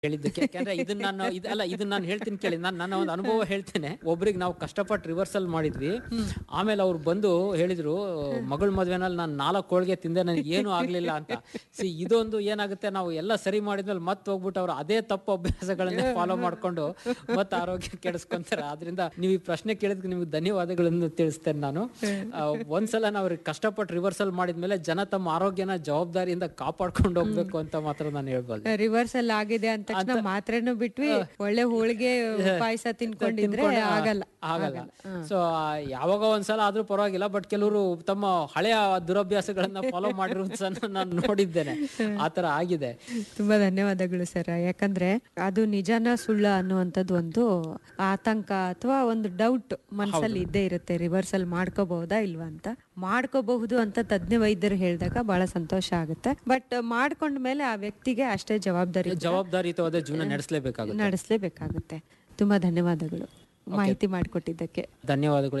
ಹೇಳಿದ್ದಕ್ಕೆ ಯಾಕಂದ್ರೆ ಇದನ್ನ ನಾನು ಇದ್- ಅಲ್ಲ ಇದನ್ನ ನಾನು ಹೇಳ್ತೀನಿ ಕೇಳಿ ನಾನು ನನ್ನ ಒಂದು ಅನುಭವ ಹೇಳ್ತೇನೆ ಒಬ್ರಿಗೆ ನಾವು ಕಷ್ಟಪಟ್ಟು ರಿವರ್ಸಲ್ ಮಾಡಿದ್ವಿ ಆಮೇಲೆ ಅವ್ರು ಬಂದು ಹೇಳಿದ್ರು ಮಗಳ ಮದ್ವೆನಲ್ಲಿ ನಾನು ನಾಲ್ಕು ಹೋಳಿಗೆ ತಿಂದೆ ನನಗೆ ಏನು ಆಗ್ಲಿಲ್ಲ ಅಂತ ಸಿ ಇದೊಂದು ಏನಾಗುತ್ತೆ ನಾವು ಎಲ್ಲ ಸರಿ ಮಾಡಿದ್ಮೇಲೆ ಮತ್ತೆ ಹೋಗ್ಬಿಟ್ಟು ಅವ್ರು ಅದೇ ತಪ್ಪು ಅಭ್ಯಾಸಗಳನ್ನ ಫಾಲೋ ಮಾಡ್ಕೊಂಡು ಮತ್ತೆ ಆರೋಗ್ಯ ಕೆಡಿಸ್ಕೊಂತಾರೆ ಆದ್ರಿಂದ ನೀವು ಈ ಪ್ರಶ್ನೆ ಕೇಳಿದ್ಕೆ ನಿಮ್ಗೆ ಧನ್ಯವಾದಗಳನ್ನು ತಿಳಿಸ್ತೇನೆ ನಾನು ಆ, ಒಂದ್ಸಲ ನಾವು ಕಷ್ಟಪಟ್ಟು ರಿವರ್ಸಲ್ ಮಾಡಿದ್ಮೇಲೆ ಜನ ತಮ್ಮ ಆರೋಗ್ಯನ ಜವಾಬ್ದಾರಿಯಿಂದ ಕಾಪಾಡ್ಕೊಂಡು ಹೋಗ್ಬೇಕು ಅಂತ ಮಾತ್ರ ನಾನು ಹೇಳ್ಬೋದು ರಿವರ್ಸಲ್ ಆಗಿದೆ ಅಂದ ತಕ್ಷಣ ಮಾತ್ರೆನೂ ಬಿಟ್ವಿ ಒಳ್ಳೆ ಹೋಳಿಗೆ ಪಾಯಸ ತಿನ್ಕೊಂಡಿದ್ರೆ ತಿನ್ಕೊಂಡು, ಆ, ಆಗಲ್ಲ ಆಗಲ್ಲ ಸೊ ಯಾವಾಗ ಒಂದ್ಸಲ ಆದ್ರೂ ಪರವಾಗಿಲ್ಲ ಬಟ್ ಕೆಲವರು ತಮ್ಮ ಹಳೆಯ ದುರಭ್ಯಾಸಗಳನ್ನ ಫಾಲೋ ಮಾಡಿರೋದು ಸಹ ನಾನು ನೋಡಿದ್ದೇನೆ ಆತರ ಆಗಿದೆ ತುಂಬಾ ಧನ್ಯವಾದಗಳು ಸರ್ ಯಾಕಂದ್ರೆ ಅದು ನಿಜಾನ ಸುಳ್ಳ ಅನ್ನುವಂಥದ್ದು ಒಂದು ಆತಂಕ ಅಥವಾ ಒಂದು ಡೌಟ್ ಮನಸ್ಸಲ್ಲಿ ಇದ್ದೇ ಇರುತ್ತೆ ರಿವರ್ಸಲ್ ಮಾಡ್ಕೋಬಹುದಾ ಇಲ್ವಾ ಅಂತ ಮಾಡ್ಕೋಬಹುದು ಅಂತ ತಜ್ಞ ವೈದ್ಯರು ಹೇಳಿದಾಗ ಬಹಳ ಸಂತೋಷ ಆಗುತ್ತೆ ಬಟ್ ಮಾಡ್ಕೊಂಡ ಮೇಲೆ ಆ ವ್ಯಕ್ತಿಗೆ ಅಷ್ಟೇ ಜವಾಬ್ದಾರಿ ಜವಾಬ್ದಾರಿಯುತವಾದ ಜೀವನ ನಡೆಸಲೇಬೇಕಾಗುತ್ತೆ ನಡೆಸಲೇಬೇಕಾಗುತ್ತೆ ತುಂಬಾ ಧನ್ಯವಾದಗಳು ಮಾಹಿತಿ ಮಾಡಿಕೊಟ್ಟಿದ್ದಕ್ಕೆ ಧನ್ಯವಾದಗಳು